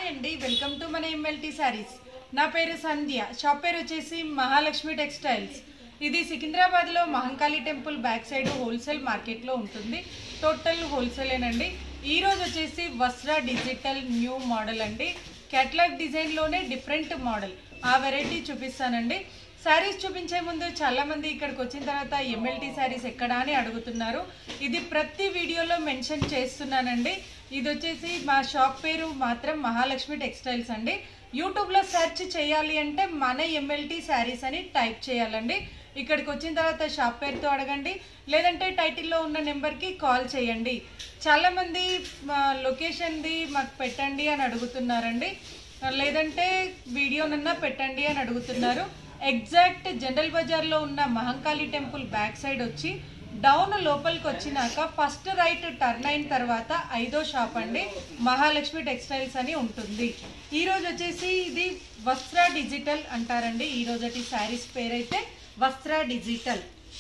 అండి welcome to మన MLT saris నా పేరు సంధ్య షాప్ పేరు వచ్చేసి మహాలక్ష్మి టెక్స్టైల్స్ ఇది సికింద్రాబాద్ లో Mahankali temple back side wholesale market లో ఉంటుంది టోటల్ హోల్సేలేనండి ఈ రోజు వచ్చేసి వస్త్ర డిజిటల్ న్యూ మోడల్ అండి కేటలాగ్ డిజైన్ లోనే డిఫరెంట్ మోడల్ ఆ వెరైటీ చూపిస్తానండి శారీస్ చూపించే ముందు చాలా మంది ఇక్కడికి వచ్చిన తర్వాత ఎంఎల్టీ శారీస్ ఎక్కడా అని అడుగుతున్నారు ఇది ప్రతి వీడియోలో మెన్షన్ చేస్తున్నానండి ఇది వచ్చేసి మా షాప్ పేరు మాత్రం మహాలక్ష్మి టెక్స్టైల్స్ అండి యూట్యూబ్లో సెర్చ్ చేయాలి అంటే మన ఎంఎల్టీ శారీస్ అని టైప్ చేయాలండి ఇక్కడికి వచ్చిన తర్వాత షాప్ పేరుతో అడగండి లేదంటే టైటిల్లో ఉన్న నెంబర్కి కాల్ చేయండి చాలామంది మా లొకేషన్ది మాకు పెట్టండి అని అడుగుతున్నారండి లేదంటే వీడియోనన్నా పెట్టండి అని అడుగుతున్నారు ఎగ్జాక్ట్ జనరల్ బజార్లో ఉన్న మహంకాళి టెంపుల్ బ్యాక్ సైడ్ వచ్చి డౌన్ లోపలికి వచ్చినాక ఫస్ట్ రైట్ టర్న్ అయిన తర్వాత ఐదో షాప్ అండి మహాలక్ష్మి టెక్స్టైల్స్ అని ఉంటుంది ఈ రోజు వచ్చేసి ఇది వస్త్ర డిజిటల్ అంటారండి ఈ రోజటి శారీస్ పేరైతే వస్త్ర డిజిటల్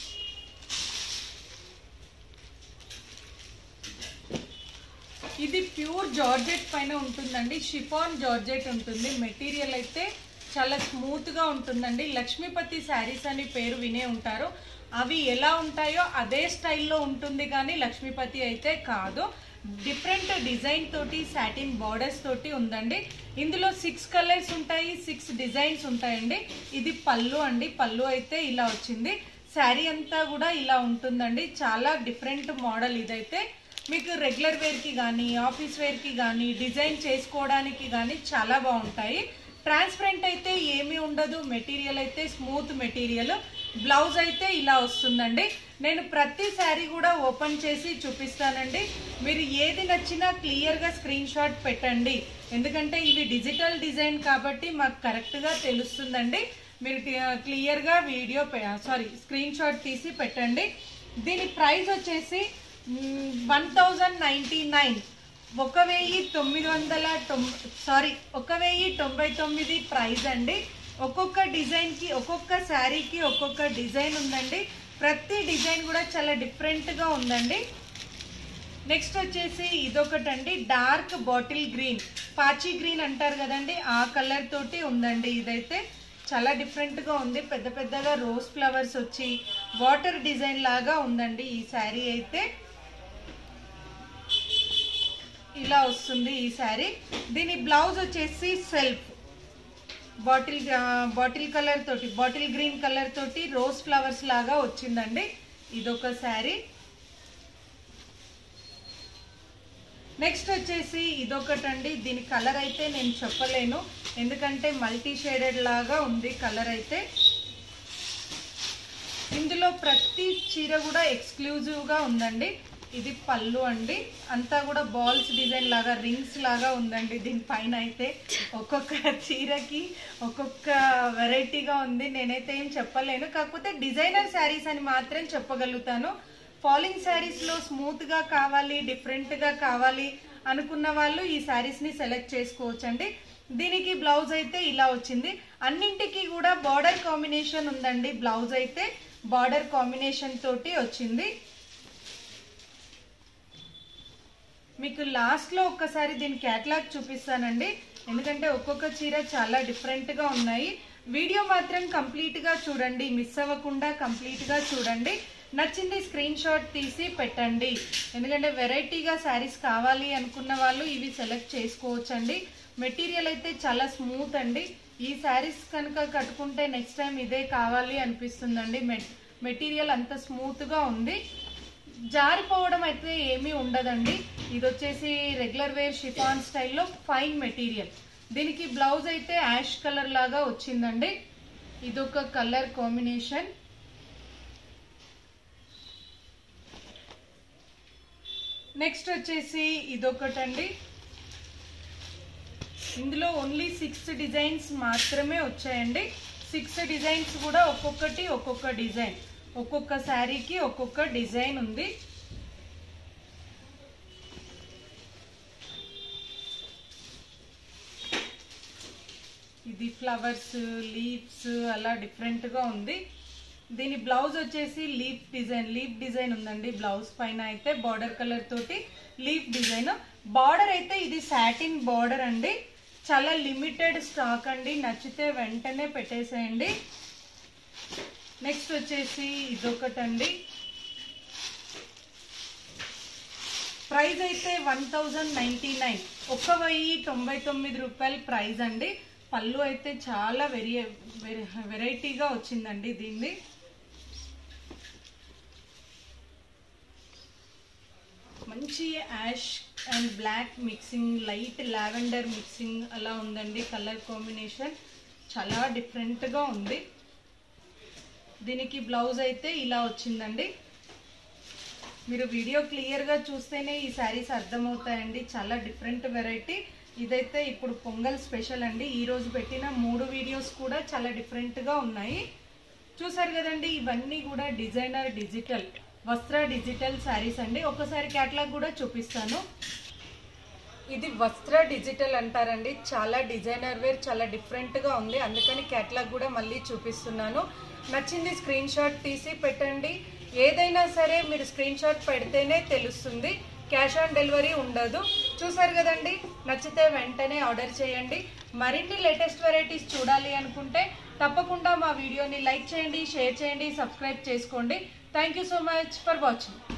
ఇది ప్యూర్ జార్జెట్ పైన ఉంటుందండి షిఫాన్ జార్జెట్ ఉంటుంది మెటీరియల్ అయితే చాలా స్మూత్ గా ఉంటుందండి లక్ష్మీపతి శారీస్ అని పేరు వినే ఉంటారు అవి ఎలా ఉంటాయో అదే స్టైల్లో ఉంటుంది కానీ లక్ష్మీపతి అయితే కాదు డిఫరెంట్ డిజైన్ తోటి సాటిన్ బార్డర్స్ తోటి ఉందండి ఇందులో సిక్స్ కలర్స్ ఉంటాయి సిక్స్ డిజైన్స్ ఉంటాయండి ఇది పళ్ళు అండి పళ్ళు అయితే ఇలా వచ్చింది శారీ అంతా కూడా ఇలా ఉంటుందండి చాలా డిఫరెంట్ మోడల్ ఇదైతే మీకు రెగ్యులర్ వేర్కి కానీ ఆఫీస్ వేర్కి కానీ డిజైన్ చేసుకోవడానికి కానీ చాలా బాగుంటాయి ట్రాన్స్పరెంట్ అయితే ఏమీ ఉండదు మెటీరియల్ అయితే స్మూత్ మెటీరియల్ బ్లౌజ్ అయితే ఇలా వస్తుందండి నేను ప్రతి శారీ కూడా ఓపెన్ చేసి చూపిస్తానండి మీరు ఏది నచ్చినా క్లియర్గా స్క్రీన్ షాట్ పెట్టండి ఎందుకంటే ఇవి డిజిటల్ డిజైన్ కాబట్టి మాకు కరెక్ట్గా తెలుస్తుందండి మీరు క్లియర్గా వీడియో సారీ స్క్రీన్ షాట్ తీసి పెట్టండి దీని ప్రైస్ వచ్చేసి వన్ థౌజండ్ నైంటీ నైన్ ఒక వెయ్యి తొమ్మిది వందల తొం సారీ ఒక వెయ్యి తొంభై తొమ్మిది ప్రైస్ అండి ఒక్కొక్క డిజైన్కి ఒక్కొక్క శారీకి ఒక్కొక్క డిజైన్ ఉందండి ప్రతి డిజైన్ కూడా చాలా డిఫరెంట్గా ఉందండి నెక్స్ట్ వచ్చేసి ఇదొకటండి డార్క్ బాటిల్ గ్రీన్ పాచి గ్రీన్ అంటారు కదండి ఆ కలర్ తోటి ఉందండి ఇదైతే చాలా డిఫరెంట్గా ఉంది పెద్ద పెద్దగా రోజ్ ఫ్లవర్స్ వచ్చి వాటర్ డిజైన్ లాగా ఉందండి ఈ శారీ అయితే ఇలా వస్తుంది ఈ శారీ దీని బ్లౌజ్ వచ్చేసి సెల్ఫ్ బాటిల్ బాటిల్ కలర్ తోటి బాటిల్ గ్రీన్ కలర్ తోటి రోజ్ ఫ్లవర్స్ లాగా వచ్చిందండి ఇదొక శారీ నెక్స్ట్ వచ్చేసి ఇదొకటండి దీని కలర్ అయితే నేను చెప్పలేను ఎందుకంటే మల్టీ షేడెడ్ లాగా ఉంది కలర్ అయితే ఇందులో ప్రతి చీర కూడా ఎక్స్క్లూజివ్గా ఉందండి ఇది పళ్ళు అండి అంతా కూడా బాల్స్ డిజైన్ లాగా రింగ్స్ లాగా ఉందండి దీనిపైన అయితే ఒక్కొక్క చీరకి ఒక్కొక్క వెరైటీగా ఉంది నేనైతే ఏం చెప్పలేను కాకపోతే డిజైనర్ శారీస్ అని మాత్రం చెప్పగలుగుతాను ఫాలింగ్ శారీస్లో స్మూత్గా కావాలి డిఫరెంట్గా కావాలి అనుకున్న వాళ్ళు ఈ శారీస్ని సెలెక్ట్ చేసుకోవచ్చండి దీనికి బ్లౌజ్ అయితే ఇలా వచ్చింది అన్నింటికి కూడా బార్డర్ కాంబినేషన్ ఉందండి బ్లౌజ్ అయితే బార్డర్ కాంబినేషన్ తోటి వచ్చింది మీకు లాస్ట్లో ఒక్కసారి దీని క్యాటలాగ్ చూపిస్తానండి ఎందుకంటే ఒక్కొక్క చీర చాలా డిఫరెంట్గా ఉన్నాయి వీడియో మాత్రం కంప్లీట్గా చూడండి మిస్ అవ్వకుండా కంప్లీట్గా చూడండి నచ్చింది స్క్రీన్ షాట్ తీసి పెట్టండి ఎందుకంటే వెరైటీగా శారీస్ కావాలి అనుకున్న వాళ్ళు ఇవి సెలెక్ట్ చేసుకోవచ్చండి మెటీరియల్ అయితే చాలా స్మూత్ అండి ఈ శారీస్ కనుక కట్టుకుంటే నెక్స్ట్ టైం ఇదే కావాలి అనిపిస్తుందండి మెటీరియల్ అంత స్మూత్గా ఉంది జారిపోవడం అయితే ఏమీ ఉండదండి ఇది వచ్చేసి రెగ్యులర్ వేర్ షిఫాన్ స్టైల్లో ఫైన్ మెటీరియల్ దీనికి బ్లౌజ్ అయితే యాష్ కలర్ లాగా వచ్చిందండి ఇదొక కలర్ కాంబినేషన్ నెక్స్ట్ వచ్చేసి ఇదొకటండి ఇందులో ఓన్లీ సిక్స్ డిజైన్స్ మాత్రమే వచ్చాయండి సిక్స్ డిజైన్స్ కూడా ఒక్కొక్కటి ఒక్కొక్క డిజైన్ ఒక్కొక్క శారీకి ఒక్కొక్క డిజైన్ ఉంది ఇది ఫ్లవర్స్ లీవ్స్ అలా డిఫరెంట్గా ఉంది దీని బ్లౌజ్ వచ్చేసి లీఫ్ డిజైన్ లీఫ్ డిజైన్ ఉందండి బ్లౌజ్ పైన అయితే బార్డర్ కలర్ తోటి లీఫ్ డిజైన్ బార్డర్ అయితే ఇది సాటిన్ బార్డర్ అండి చాలా లిమిటెడ్ స్టాక్ అండి నచ్చితే వెంటనే పెట్టేసేయండి నెక్స్ట్ వచ్చేసి ఇదొకటండి ప్రైస్ అయితే వన్ థౌజండ్ నైంటీ నైన్ ఒక వెయ్యి తొంభై తొమ్మిది రూపాయల ప్రైస్ అండి పళ్ళు అయితే చాలా వెరీ వెరైటీగా వచ్చిందండి దీన్ని మంచి ash and black mixing light lavender mixing అలా ఉందండి కలర్ కాంబినేషన్ చాలా డిఫరెంట్గా ఉంది దీనికి బ్లౌజ్ అయితే ఇలా వచ్చిందండి మీరు వీడియో క్లియర్గా చూస్తేనే ఈ శారీస్ అర్థమవుతాయండి చాలా డిఫరెంట్ వెరైటీ ఇదైతే ఇప్పుడు పొంగల్ స్పెషల్ అండి ఈరోజు పెట్టిన మూడు వీడియోస్ కూడా చాలా డిఫరెంట్గా ఉన్నాయి చూసారు కదండి ఇవన్నీ కూడా designer digital Vastra digital saris అండి ఒకసారి క్యాటలాగ్ కూడా చూపిస్తాను ఇది వస్త్ర డిజిటల్ అంటారండి చాలా డిజైనర్ వేర్ చాలా డిఫరెంట్గా ఉంది అందుకని క్యాటలాగ్ కూడా మళ్ళీ చూపిస్తున్నాను నచ్చింది స్క్రీన్ షాట్ తీసి పెట్టండి ఏదైనా సరే మీరు స్క్రీన్ షాట్ పెడితేనే తెలుస్తుంది క్యాష్ ఆన్ డెలివరీ ఉండదు చూసారు కదండి నచ్చితే వెంటనే ఆర్డర్ చేయండి మరిన్ని లేటెస్ట్ వెరైటీస్ చూడాలి అనుకుంటే తప్పకుండా మా వీడియోని లైక్ చేయండి షేర్ చేయండి సబ్స్క్రైబ్ చేసుకోండి thank you so much for watching